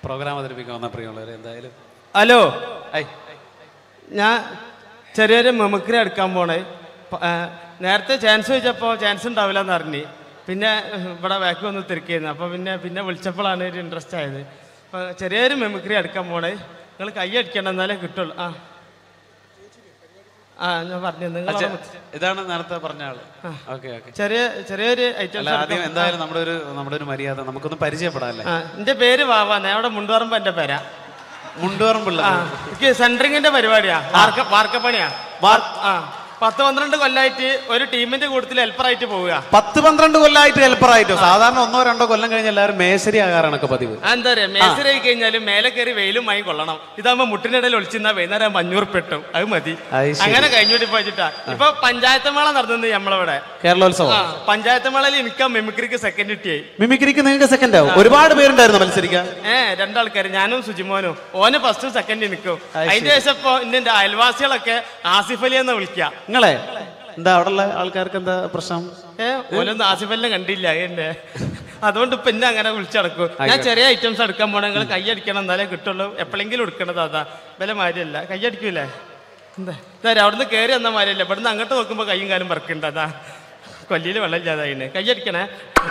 Programme അവതരിപ്പിക്കാൻ വന്ന പ്രിയമുള്ളവർ എന്തായാലും ഹലോ ഐ ഞാൻ ചെറിയൊരു മെമിക്രി എടുക്കാൻ പോണേ പ- ആ, നേരത്തെ ചാൻസ് ചോദിച്ചപ്പോൾ ചാൻസ് ഉണ്ടാവില്ല എന്ന് അറിഞ്ഞ് പിന്നെ ഉം, ഇവിടെ ബാക്ക് വന്ന് തിരക്കിയിരുന്നു അപ്പോൾ പിന്നെ പിന്നെ വിളിച്ചപ്പോഴാണ് ഒരു ഇൻട്രസ്റ്റ് ആയത് അപ്പോൾ ചെറിയൊരു മെമിക്രി എടുക്കാൻ പോണേ നിങ്ങൾ കൈ അടിക്കണം എന്നാലേ കിട്ടുള്ളൂ ആ ആ ഞാൻ പറഞ്ഞു നിങ്ങൾ അച്ഛാ, ഇതാണ് നേരത്തെ പറഞ്ഞ ആള് ഓക്കെ ഓക്കെ ചെറിയ ചെറിയൊരു അല്ല ഐറ്റം ആദ്യം എന്തായാലും നമ്മുടെ ഒരു നമ്മുടെ ഒരു മര്യാദ നമുക്കൊന്ന് പരിചയപ്പെടാല്ലേ ആ എൻ്റെ പേര് വാവാ ഞാൻ അവിടെ മുണ്ടുപറമ്പ് എൻ്റെ പേരാ മുണ്ടുപറമ്പുള്ള ആ എനിക്ക് സെൻട്രിങ്ങിന്റെ പരിപാടിയാ വാർക്ക വാർക്കപ്പണിയാ ആ പത്ത് പന്ത്രണ്ട് കൊല്ലായിട്ട് ഒരു ടീമിന്റെ കൂട്ടത്തിൽ ഹെൽപ്പറായിട്ട് പോവുക പത്ത് പന്ത്രണ്ട് കൊല്ലമായിട്ട് ഹെൽപ്പറായിട്ടോ സാധാരണ ഒന്നോ രണ്ടോ കൊല്ലം കഴിഞ്ഞ് എല്ലാവരും മേശരി ആകാറാണൊക്കെ പതിവ് ആ, എന്താ പറയാ മേസരി ആയി കഴിഞ്ഞാൽ മേലെ കയറി വെയിലും വാങ്ങി കൊള്ളണം ഇതാകുമ്പോ മുട്ടിനിടയിൽ ഒളിച്ചിരുന്ന വൈകുന്നേരം അഞ്ഞൂറ് പെട്ടും അത് മതി അത് ശരി. അങ്ങനെ കഴിഞ്ഞോട്ടി പോയിട്ടാ ഇപ്പൊ പഞ്ചായത്ത് മേള നടന്നത് നമ്മളവിടെ കേരളോത്സവം ആ പഞ്ചായത്ത് മേളയിൽ എനിക്ക് മിമിക്രിക്ക് സെക്കൻഡ് കിട്ടിയായി മിമിക്രിക്ക് നിങ്ങൾക്ക് സെക്കൻഡ് ആവും ഒരുപാട് പേരുണ്ടായിരുന്നു മത്സരിക്കാൻ ഏ രണ്ടാൾക്കാർ ഞാനും സുജിമോനും ഓന് ഫസ്റ്റും സെക്കൻഡ് നിൽക്കും അതിന്റെ ശേഷം ഇപ്പൊ ഇന്നെ അയൽവാസികളൊക്കെ ആസിഫ് അലി എന്ന് വിളിക്കുക നിങ്ങളെ എന്താ അവിടെ ഉള്ള ആൾക്കാർക്ക് എന്താ പ്രശ്നം ഏ ഓനൊന്നും ആസിഫലിനെ കണ്ടില്ല എന്നെ അതുകൊണ്ട് ഇപ്പൊ എന്നെ അങ്ങനെ വിളിച്ചടക്കും ഞാൻ ചെറിയ ഐറ്റംസ് എടുക്കാൻ പോണ നിങ്ങൾ കൈ അടിക്കണം എന്നാലേ കിട്ടുള്ളൂ എപ്പോഴെങ്കിലും എടുക്കണത് അതാ വില മാരിയല്ല കൈ അടിക്കൂലേ എന്താ ഇതാ അവിടുന്ന് കയറി വന്ന മാരിയല്ല ഇവിടുന്ന് അങ്ങോട്ട് നോക്കുമ്പോൾ കൈയും കാലും പറക്കുന്നുണ്ട് അതാ കൊല്ലിയിൽ വെള്ളം ഇല്ലാതായിന് കൈ അടിക്കണേ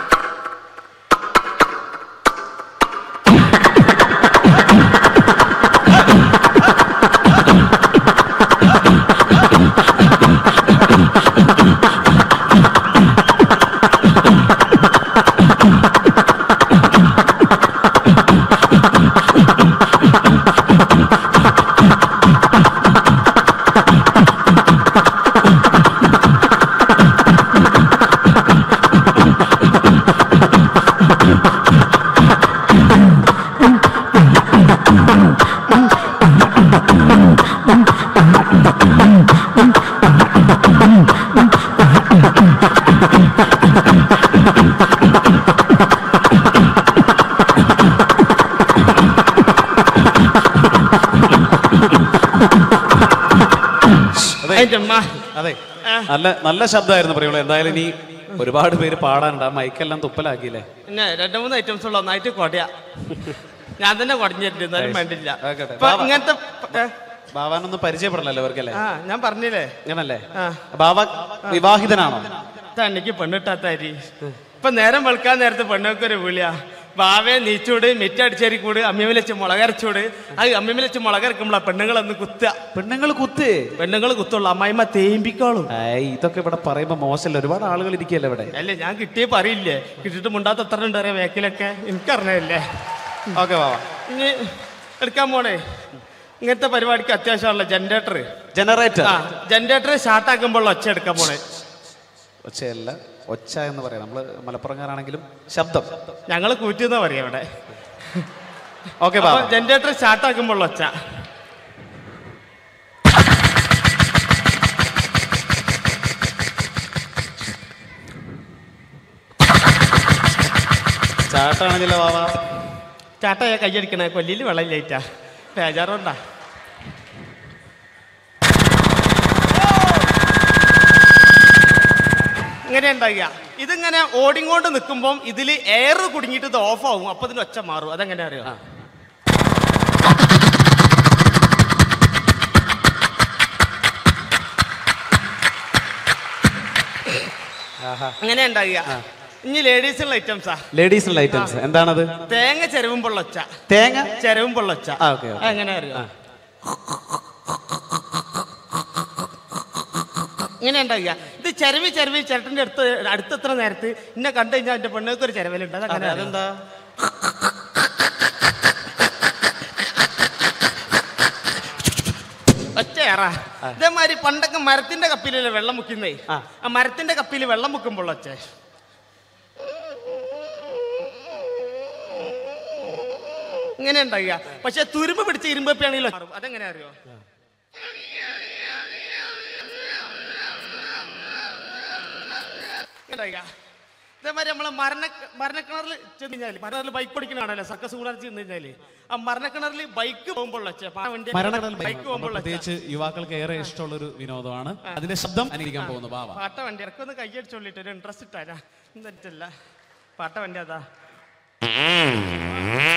അതിന്റെ അമ്മ അതെ നല്ല നല്ല ശബ്ദമായിരുന്നു പറയുള്ളൂ എന്തായാലും ഇനി ഒരുപാട് പേര് പാടാനുണ്ട് ആ മൈക്കെല്ലാം തുപ്പലാക്കിയില്ലേ പിന്നെ രണ്ട് മൂന്ന് ഐറ്റംസ് ഉള്ള ഒന്നായിട്ട് കൊടയാ ഞാൻ തന്നെ കുടഞ്ഞിട്ടുണ്ട് എന്നാലും വേണ്ടില്ല ആയിക്കോട്ടെ. ഇപ്പൊ ബാബ. ഇങ്ങനത്തെ ഏ, ബാബാനൊന്നും പരിചയപ്പെടണല്ലോ ഇവർക്കല്ലേ ആ ഞാൻ പറഞ്ഞില്ലേ അങ്ങനല്ലേ ആ ബാബ വിവാഹിതനാണോ തണ്ണിക്ക് പെണ്ണിട്ടാത്ത അരി ഇപ്പൊ നേരം വെളുക്കാൻ നേരത്തെ പെണ്ണൊക്കെ ഒരു വിളിയാ ബാവേ നീച്ചൂട് മിറ്റടിച്ചേരി കൂട് അമ്മിമലച്ച് മുളകരച്ചൂട് അത് അമ്മിമലച്ച് മുളകരക്കുമ്പോളാ പെണ്ണുങ്ങളൊന്ന് കുത്തുക പെണ്ണുങ്ങൾ കുത്ത് പെണ്ണുങ്ങൾ കുത്തുള്ളൂ അമ്മായിമ്മ തേമ്പിക്കോളും ഏയ് ഇതൊക്കെ ഇവിടെ പറയുമ്പോ മോശമല്ല ഒരുപാട് ആളുകൾ ഇരിക്കുകയല്ലേ ഇവിടെ അല്ലേ ഞാൻ കിട്ടിയേ പറയില്ലേ കിട്ടിയിട്ട് മുണ്ടാത്ത എത്ര ഉണ്ട് അറിയാം വേക്കിലൊക്കെ എനിക്കറിഞ്ഞല്ലേ ഓക്കെ ബാബ ഇനി എടുക്കാൻ പോണേ ഇങ്ങനത്തെ പരിപാടിക്ക് അത്യാവശ്യമുള്ള ജനറേറ്റർ ജനറേറ്റർ ആ ജനറേറ്റർ സ്റ്റാർട്ടാക്കുമ്പോൾ ഒച്ച എടുക്കാൻ പോണേ ഒച്ചയല്ല ഒച്ച എന്ന് പറയാം നമ്മള് മലപ്പുറംകാരാണെങ്കിലും ശബ്ദം ഞങ്ങൾ കൂറ്റുന്ന പറയാം ഇവിടെ ഓക്കെ ബാബ ജനറേറ്റർ സ്റ്റാർട്ടാക്കുമ്പോൾ ഒച്ച ചാട്ടാണെങ്കിലോ ബാബ ചാട്ട കയ്യടിക്കണേ കൊല്ലിയിൽ വെള്ളം ലേറ്റാ ബേജാറുണ്ടാ ഇങ്ങനെ ഉണ്ടാകുക ഇതിങ്ങനെ ഓടിങ്ങോണ്ട് നിൽക്കുമ്പം ഇതിൽ എയർ കുടുങ്ങിയിട്ട് ഇത് ഓഫ് ആവും അപ്പൊ ഇതിന് ഒച്ച മാറും അതെങ്ങനെ അറിയോ അങ്ങനെ ഉണ്ടാകുക ഇനി ലേഡീസുള്ള ഐറ്റംസാ ലേഡീസിനുള്ള ഐറ്റംസ് എന്താണത് തേങ്ങ ചെരവുമ്പോൾ ഒച്ച തേങ്ങ ചെരവുമ്പോൾ ഒച്ച ആ, okay, okay. എങ്ങനെ അറിയോ ഇങ്ങനെ ഉണ്ടാകുക ഇത് ചെരവി ചെരവി ചേട്ടൻ്റെ അടുത്ത് അടുത്തെത്ര നേരത്ത് ഇന്നെ കണ്ടു കഴിഞ്ഞാൽ എൻ്റെ പെണ്ണുങ്ങൾക്ക് ഒരു ചെരവലുണ്ട് അതങ്ങനെ അതെന്താ ഒച്ചയേറ ഇതേമാതിരി പണ്ടൊക്കെ മരത്തിന്റെ കപ്പിലല്ലേ വെള്ളം മുക്കുന്നേ ആ. ആ മരത്തിന്റെ കപ്പിൽ വെള്ളം മുക്കുമ്പോൾ ഒച്ച ഇങ്ങനെ ഉണ്ടാകുക പക്ഷെ തുരുമ്പ് പിടിച്ച ഇരുമ്പപ്പിയാണെങ്കിലോ അതെങ്ങനെ അറിയോ ഇങ്ങനെ ഉണ്ടാകുക. ഇതേമാതിരി നമ്മളെ മരണ മരണക്കിണറിൽ ചെന്ന് കഴിഞ്ഞാൽ മരണക്കിണറിൽ ബൈക്ക് ഓടിക്കണാണല്ലോ സർക്കസ് കൂടാൻ ചെന്ന് കഴിഞ്ഞാല് ആ മരണക്കിണറിൽ ബൈക്ക് പോകുമ്പോൾ ഒച്ച ബൈക്ക് പോകുമ്പോൾ ഒച്ച പ്രത്യേകിച്ച് യുവാക്കൾക്ക് ഏറെ ഇഷ്ടമുള്ള ഒരു വിനോദമാണ് അതിന്റെ ശബ്ദം അനുകരിക്കാൻ പോകുന്നു ബാബ പാട്ട വണ്ടി ഇറക്കൊന്ന് കൈയടിച്ചോളിട്ട് ഒരു ഇൻട്രസ്റ്റ് ഇട്ടാരാ എന്നിട്ടല്ല പാട്ട വണ്ടി അതാ